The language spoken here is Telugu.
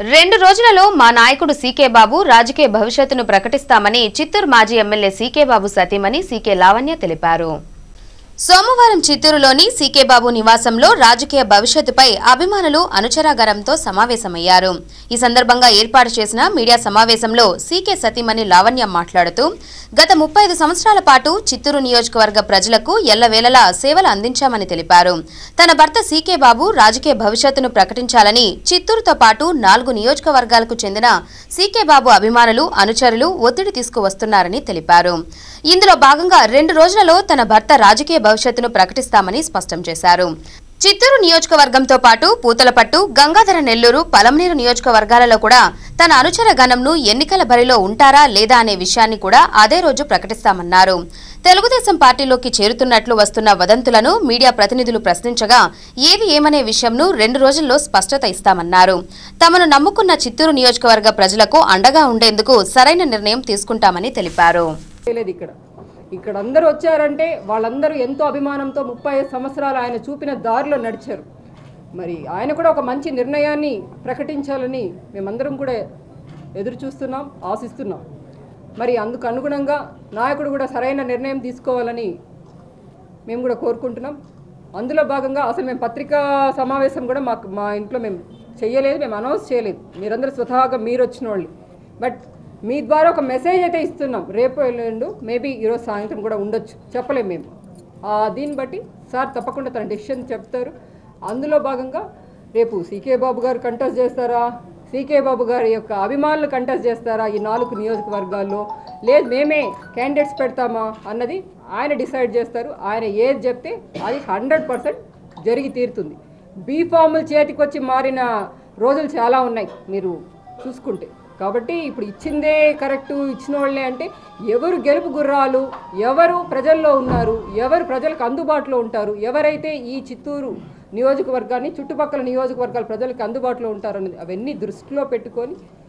రెండు రోజులలో మా నాయకుడు సీకే బాబు రాజకీయ భవిష్యత్తును ప్రకటిస్తామని చిత్తూరు మాజీ ఎమ్మెల్యే సీకే బాబు సతీమణి సీకే లావణ్య తెలిపారు సోమవారం చిత్తూరులోని సీకే బాబు నివాసంలో రాజకీయ భవిష్యత్తుపై అభిమానులు అనుచరాగారంతో సమావేశమయ్యారు ఈ సందర్భంగా ఏర్పాటు చేసిన మీడియా సమావేశంలో సీకే సతీమణి లావణ్య మాట్లాడుతూ గత ముప్పై ఐదు సంవత్సరాల పాటు చిత్తూరు నియోజకవర్గ ప్రజలకు ఎల్లవేళలా సేవలు అందించామని తెలిపారు తన భర్త సీకే బాబు రాజకీయ భవిష్యత్తును ప్రకటించాలని చిత్తూరుతో పాటు నాలుగు నియోజకవర్గాలకు చెందిన సీకే బాబు అభిమానులు అనుచరులు ఒత్తిడి తీసుకువస్తున్నారని తెలిపారు ఇందులో భాగంగా రెండు రోజులలో తన భర్త రాజకీయ భవిష్యత్తును ప్రకటిస్తామని స్పష్టం చేశారు చిత్తూరు నియోజకవర్గంతో పాటు పూతలపట్టు గంగాధర నెల్లూరు పలమనేరు నియోజకవర్గాలలో కూడా తన అనుచర గణంను ఎన్నికల బరిలో ఉంటారా లేదా అనే విషయాన్ని కూడా అదే రోజు ప్రకటిస్తామన్నారు తెలుగుదేశం పార్టీలోకి చేరుతున్నట్లు వస్తున్న వదంతులను మీడియా ప్రతినిధులు ప్రశ్నించగా ఏది ఏమనే విషయంను రెండు రోజుల్లో స్పష్టత ఇస్తామన్నారు తమను నమ్ముకున్న చిత్తూరు నియోజకవర్గ ప్రజలకు అండగా ఉండేందుకు సరైన నిర్ణయం తీసుకుంటామని తెలిపారు లేదు ఇక్కడ ఇక్కడ అందరూ వచ్చారంటే వాళ్ళందరూ ఎంతో అభిమానంతో ముప్పై ఐదు సంవత్సరాలు ఆయన చూపిన దారిలో నడిచారు మరి ఆయన కూడా ఒక మంచి నిర్ణయాన్ని ప్రకటించాలని మేమందరం కూడా ఎదురు చూస్తున్నాం ఆశిస్తున్నాం మరి అందుకు అనుగుణంగా నాయకుడు కూడా సరైన నిర్ణయం తీసుకోవాలని మేము కూడా కోరుకుంటున్నాం అందులో భాగంగా అసలు మేము పత్రికా సమావేశం కూడా మాకు మా ఇంట్లో మేము చేయలేదు మేము అనౌన్స్ చేయలేదు మీరందరూ స్వతహాగా మీరు వచ్చిన వాళ్ళు బట్ మీ ద్వారా ఒక మెసేజ్ అయితే ఇస్తున్నాం రేపు ఎల్లుండు మేబీ ఈరోజు సాయంత్రం కూడా ఉండొచ్చు చెప్పలేము మేము ఆ దీన్ని బట్టి సార్ తప్పకుండా తన డెసిషన్ చెప్తారు అందులో భాగంగా రేపు సీకే బాబు గారు కంటెస్ట్ చేస్తారా సీకే బాబు గారి యొక్క అభిమానులు కంటెస్ట్ చేస్తారా ఈ నాలుగు నియోజకవర్గాల్లో లేదు మేమే క్యాండిడేట్స్ పెడతామా అన్నది ఆయన డిసైడ్ చేస్తారు ఆయన ఏది చెప్తే అది హండ్రెడ్ పర్సెంట్ జరిగి తీరుతుంది బీ ఫాములు చేతికి వచ్చి మారిన రోజులు చాలా ఉన్నాయి మీరు చూసుకుంటే కాబట్టి ఇప్పుడు ఇచ్చిందే కరెక్టు ఇచ్చిన వాళ్ళే అంటే ఎవరు గెలుపు గుర్రాలు ఎవరు ప్రజల్లో ఉన్నారు ఎవరు ప్రజలకు అందుబాటులో ఉంటారు ఎవరైతే ఈ చిత్తూరు నియోజకవర్గాన్ని చుట్టుపక్కల నియోజకవర్గాల ప్రజలకు అందుబాటులో ఉంటారు అనేది అవన్నీ దృష్టిలో పెట్టుకొని